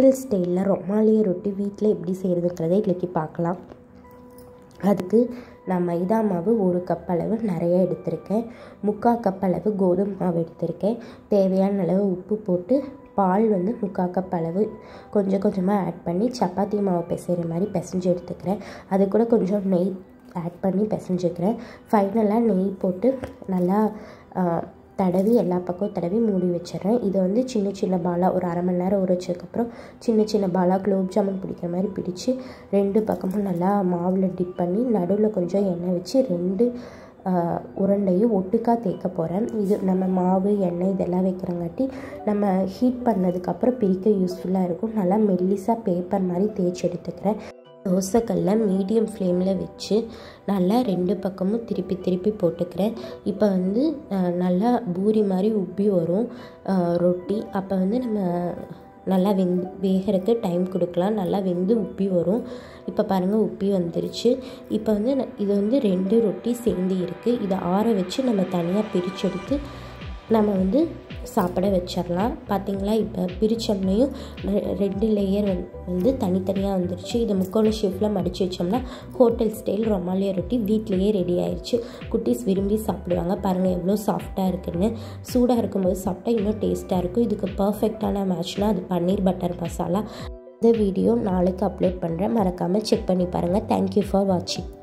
hotel ஸ்டைலில் ரொமாலிய ரொட்டி வீட்டில் எப்படி செய்கிறதுங்கிறத இன்றைக்கி பார்க்கலாம் அதுக்கு நான் மைதா மாவு ஒரு கப் அளவு நிறைய எடுத்திருக்கேன் முக்கால் கப் அளவு கோதுமை மாவு எடுத்திருக்கேன் தேவையான அளவு உப்பு போட்டு பால் வந்து முக்கால் கப் அளவு கொஞ்சம் கொஞ்சமாக ஆட் பண்ணி சப்பாத்தி மாவு பிசைகிற மாதிரி பிசைஞ்சு எடுத்துக்கிறேன் அது கூட கொஞ்சம் நெய் ஆட் பண்ணி பிசைஞ்சுக்கிறேன் ஃபைனலாக நெய் போட்டு நல்லா தடவி எல்லா பக்கம் தடவி மூடி வச்சிடுறேன் இதை வந்து சின்ன சின்ன பாலா ஒரு அரை மணி நேரம் ஊற வச்சதுக்கப்புறம் சின்ன சின்ன பாலா குலோப் ஜாமுன் பிடிக்கிற மாதிரி பிடிச்சி ரெண்டு பக்கமும் நல்லா மாவில் டிப் பண்ணி நடுவில் கொஞ்சம் எண்ணெய் வச்சு ரெண்டு உருண்டையும் ஒட்டுக்காக தேய்க்க போகிறேன் இது நம்ம மாவு எண்ணெய் இதெல்லாம் வைக்கிறங்காட்டி நம்ம ஹீட் பண்ணதுக்கப்புறம் பிரிக்க யூஸ்ஃபுல்லாக இருக்கும் நல்லா மெல்லிஸாக பேப்பர் மாதிரி தேய்ச்சி எடுத்துக்கிறேன் தோசைக்கல்ல மீடியம் ஃப்ளேமில் வச்சு நல்லா ரெண்டு பக்கமும் திருப்பி திருப்பி போட்டுக்கிறேன் இப்போ வந்து நல்லா பூரி மாதிரி உப்பி வரும் ரொட்டி அப்போ வந்து நம்ம நல்லா வெந்து வேகிறதுக்கு டைம் கொடுக்கலாம் நல்லா வெந்து உப்பி வரும் இப்போ பாருங்கள் உப்பி வந்துருச்சு இப்போ வந்து இது வந்து ரெண்டு ரொட்டி சேர்ந்து இருக்குது இதை ஆற வச்சு நம்ம தனியாக பிரித்து எடுத்து நம்ம வந்து சாப்பிட வச்சிடலாம் பார்த்திங்களா இப்போ பிரித்தோம்னையும் ரெண்டு லேயர் வந்து தனித்தனியாக வந்துருச்சு இதை முக்கோண ஷேப்பில் மடித்து வச்சோம்னா ஹோட்டல் ஸ்டைல் ரொமாலியா ரொட்டி வீட்லேயே ரெடி ஆயிடுச்சு குட்டீஸ் விரும்பி சாப்பிடுவாங்க பாருங்கள் எவ்வளோ சாஃப்டாக இருக்குன்னு சூடாக இருக்கும்போது சாப்பிட்டா இன்னும் டேஸ்ட்டாக இருக்கும் இதுக்கு பர்ஃபெக்டான மேட்ச்னால் அது பன்னீர் பட்டர் மசாலா இந்த வீடியோ நாளைக்கு அப்லோட் பண்ணுறேன் மறக்காமல் செக் பண்ணி பாருங்கள் தேங்க்யூ ஃபார் வாட்சிங்